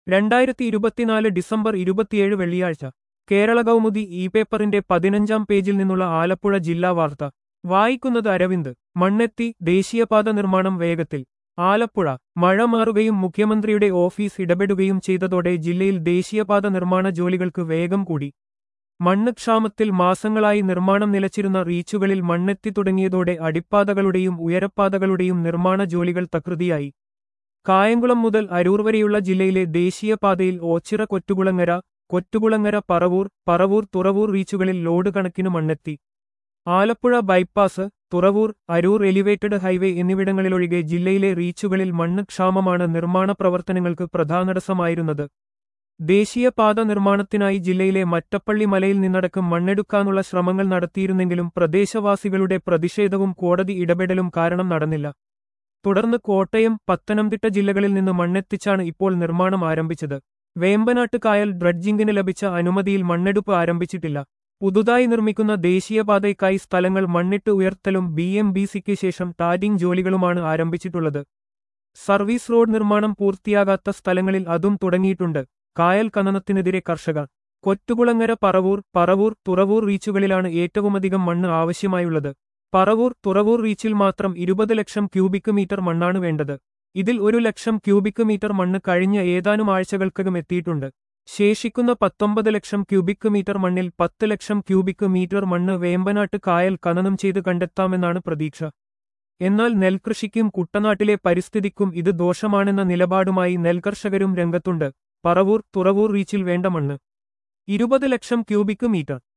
രണ്ടായിരത്തി ഇരുപത്തിനാല് ഡിസംബർ ഇരുപത്തിയേഴ് വെള്ളിയാഴ്ച കേരള കൗമുദി ഇ പേപ്പറിന്റെ പതിനഞ്ചാം പേജിൽ നിന്നുള്ള ആലപ്പുഴ ജില്ലാ വാർത്ത വായിക്കുന്നത് അരവിന്ദ് മണ്ണെത്തി ദേശീയപാത നിർമ്മാണം വേഗത്തിൽ ആലപ്പുഴ മഴ മാറുകയും മുഖ്യമന്ത്രിയുടെ ഓഫീസ് ഇടപെടുകയും ചെയ്തതോടെ ജില്ലയിൽ ദേശീയപാത നിർമ്മാണ ജോലികൾക്ക് വേഗം കൂടി മണ്ണ് ക്ഷാമത്തിൽ മാസങ്ങളായി നിർമ്മാണം നിലച്ചിരുന്ന റീച്ചുകളിൽ മണ്ണെത്തി തുടങ്ങിയതോടെ അടിപ്പാതകളുടെയും ഉയരപ്പാതകളുടെയും നിർമ്മാണ ജോലികൾ തകൃതിയായി കായംകുളം മുതൽ അരൂർ വരെയുള്ള ജില്ലയിലെ ദേശീയപാതയിൽ ഓച്ചിറ കൊറ്റുകുളങ്ങര കൊറ്റുകുളങ്ങര പറവൂർ പറവൂർ തുറവൂർ റീച്ചുകളിൽ ലോഡ് കണക്കിന് മണ്ണെത്തി Alappuzha bypass Thuravoor Aroor elevated highway എന്നിവിടങ്ങളിലൊഴികെ ജില്ലയിലെ റീച്ചുകളിൽ മണ്ണ് ക്ഷാമമാണ് നിർമ്മാണ പ്രവർത്തനങ്ങൾക്ക് പ്രധാനതടസ്സമായിരുന്നത് ദേശീയപാത നിർമ്മാണത്തിനായി ജില്ലയിലെ മറ്റപ്പള്ളി മലയിൽ നിന്നടക്കം മണ്ണെടുക്കാനുള്ള ശ്രമങ്ങൾ നടത്തിയിരുന്നെങ്കിലും പ്രദേശവാസികളുടെ പ്രതിഷേധവും കോടതി ഇടപെടലും കാരണം നടന്നില്ല തുടർന്ന് കോട്ടയം പത്തനംതിട്ട ജില്ലകളിൽ നിന്ന് മണ്ണെത്തിച്ചാണ് ഇപ്പോൾ നിർമ്മാണം ആരംഭിച്ചത് വേമ്പനാട്ട് കായൽ ഡ്രഡ്ജിംഗിന് ലഭിച്ച അനുമതിയിൽ മണ്ണെടുപ്പ് ആരംഭിച്ചിട്ടില്ല പുതുതായി നിർമ്മിക്കുന്ന ദേശീയപാതയ്ക്കായി സ്ഥലങ്ങൾ മണ്ണിട്ട് ഉയർത്തലും ബി എം ബി സിക്ക് ശേഷം ടാരിംഗ് ജോലികളുമാണ് ആരംഭിച്ചിട്ടുള്ളത് സർവീസ് റോഡ് നിർമ്മാണം പൂർത്തിയാകാത്ത സ്ഥലങ്ങളിൽ അതും തുടങ്ങിയിട്ടുണ്ട് കായൽ ഖനനത്തിനെതിരെ കർഷകർ കൊറ്റുകുളങ്ങര പറവൂർ പറവൂർ തുറവൂർ റീച്ചുകളിലാണ് ഏറ്റവുമധികം മണ്ണ് ആവശ്യമായുള്ളത് പറവൂർ തുറവൂർ റീച്ചിൽ മാത്രം ഇരുപത് ലക്ഷം ക്യൂബിക് മീറ്റർ മണ്ണാണ് വേണ്ടത് ഇതിൽ ഒരു ലക്ഷം ക്യൂബിക് മീറ്റർ മണ്ണ് കഴിഞ്ഞ ഏതാനും ആഴ്ചകൾക്കകം എത്തിയിട്ടുണ്ട് ശേഷിക്കുന്ന പത്തൊമ്പത് ലക്ഷം ക്യൂബിക് മീറ്റർ മണ്ണിൽ പത്ത് ലക്ഷം ക്യൂബിക് മീറ്റർ മണ്ണ് വേമ്പനാട്ട് കായൽ ഖനനം ചെയ്ത് കണ്ടെത്താമെന്നാണ് പ്രതീക്ഷ എന്നാൽ നെൽകൃഷിക്കും കുട്ടനാട്ടിലെ പരിസ്ഥിതിക്കും ഇത് ദോഷമാണെന്ന നിലപാടുമായി നെൽകർഷകരും രംഗത്തുണ്ട് പറവൂർ തുറവൂർ റീച്ചിൽ വേണ്ട മണ്ണ് ഇരുപത് ലക്ഷം ക്യൂബിക് മീറ്റർ